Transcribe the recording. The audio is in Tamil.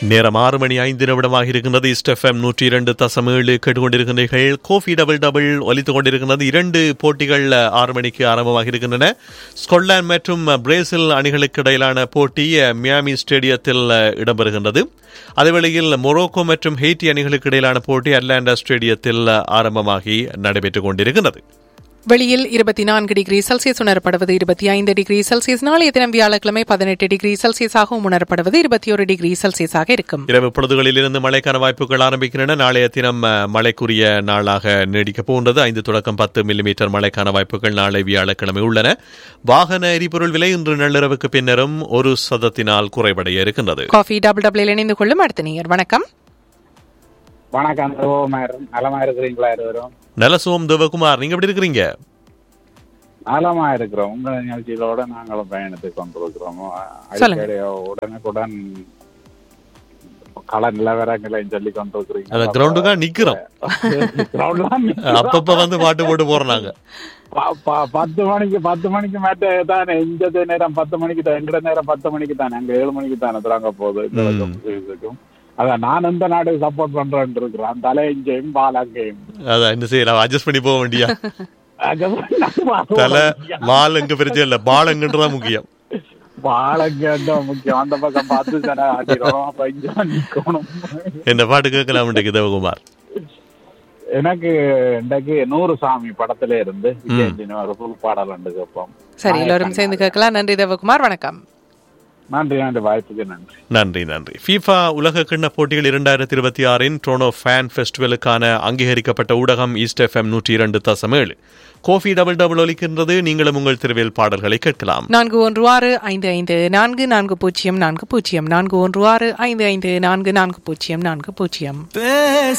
நேரம் ஆறு மணி ஐந்து நிமிடமாக இருக்கின்றது இஸ்டெஃப்எம் நூற்றி இரண்டு தசம் ஏழு கேட்டுக்கொண்டிருக்கின்றீர்கள் கோஃபி டபுள் டபுள் ஒலித்துக் கொண்டிருக்கின்றது இரண்டு போட்டிகள் ஆறு மணிக்கு ஆரம்பமாக இருக்கின்றன ஸ்கொட்லாந்து மற்றும் பிரேசில் அணிகளுக்கு இடையிலான போட்டி மியாமி ஸ்டேடியத்தில் இடம்பெறுகின்றது அதேவேளையில் மொரோக்கோ மற்றும் ஹெய்டி அணிகளுக்கு இடையிலான போட்டி அட்லாண்டா ஸ்டேடியத்தில் ஆரம்பமாகி நடைபெற்றுக் கொண்டிருக்கின்றது வெளியில் இருபத்தி நான்கு டிகிரி செல்சியஸ் உணரப்படுவது இருபத்தி ஐந்து டிகிரி செல்சியஸ் நாளைய தினம் வியாழக்கிழமை பதினெட்டு டிகிரி செல்சியஸாகவும் உணரப்படுவது இருபத்தி ஒரு டிகிரி செல்சியஸாக இருக்கும் இரவு பொழுதுகளில் இருந்து மழைக்கான வாய்ப்புகள் ஆரம்பிக்கின்றன நாளைய தினம் அஹ், மழைக்குரிய நாளாக நீடிக்கப் போகின்றது ஐந்து தொடக்கம் பத்து மில்லிமீட்டர் மழைக்கான வாய்ப்புகள் நாளை வியாழக்கிழமை உள்ளன வாகன எரிபொருள் விலை இன்று நள்ளிரவுக்கு பின்னரும் ஒரு சதத்தினால் குறைவடைய இருக்கின்றது காஃபி டபுள் டபுள் இணைந்து கொள்ளும் அடுத்த நேயர் வணக்கம் வணக்கம் சிவகுமார் நலமா இருக்கிறீங்களா இருவரும் நலசோம் தேவகுமார் நீங்க எப்படி இருக்கிறீங்க நலமா இருக்கிறோம் உங்க நிகழ்ச்சிகளோட நாங்களும் பயணித்துக் கொண்டிருக்கிறோம் சொல்லுங்க. அடிக்கடி உடனுக்குடன் கள நிலவரங்களையும் சொல்லி கொண்டிருக்கிறீங்க அந்த கிரவுண்டுக்கா நிக்கிறோம் Ground தான் நிக்கிறோம். அப்பப்ப வந்து பாட்டு போட்டு போறோம் நாங்க ப- ப- பத்து மணிக்கு பத்து மணிக்கு மேட்ட தானே இந்த நேரம் பத்து மணிக்கு தான் எங்கட நேரம் பத்து மணிக்கு தானே அங்க ஏழு மணிக்கு தானே திறங்க போகுது இந்த ம். பக்கம் இதுக்கும் அதான் நான் இந்த நாடு சப்போர்ட் பண்றேன் இருக்கிறேன் தலை இங்கேயும் பால் அங்கேயும் அதான் என்ன செய்யலாம் அட்ஜஸ்ட் பண்ணி போக வேண்டியா தலை வால் எங்க பிரச்சனை இல்ல பால் எங்கன்றதான் முக்கியம் பாலங்க முக்கியம் அந்த பக்கம் பார்த்து தானே ஆட்டிடுறோம் அப்ப இங்க நிக்கணும் என்ன பாட்டு கேட்கலாம் இன்றைக்கு தேவகுமார் எனக்கு இன்றைக்கு நூறு சாமி படத்துல இருந்து விஜயந்தின் ஒரு புது பாடல் உண்டு கேட்போம் சரி எல்லோரும் சேர்ந்து கேட்கலாம் நன்றி தேவகுமார் வணக்கம் நன்றி நன்றி வாய்ப்புக்கு நன்றி நன்றி நன்றி ஃபீஃபா உலக கிண்ண போட்டிகள் இரண்டாயிரத்தி இருபத்தி ஆறின் ட்ரோனோ ஃபேன் ஃபெஸ்டிவலுக்கான அங்கீகரிக்கப்பட்ட ஊடகம் ஈஸ்ட் எஃப்எம் நூற்றி இரண்டு தசம் ஏழு கோஃபி டபுள் டபுள் ஒலிக்கின்றது நீங்களும் உங்கள் திருவில் பாடல்களை கேட்கலாம் நான்கு ஒன்று ஆறு ஐந்து ஐந்து நான்கு நான்கு பூஜ்ஜியம் நான்கு பூஜ்ஜியம் நான்கு ஒன்று ஆறு ஐந்து ஐந்து நான்கு நான்கு பூஜ்ஜியம் நான்கு பூஜ்ஜியம்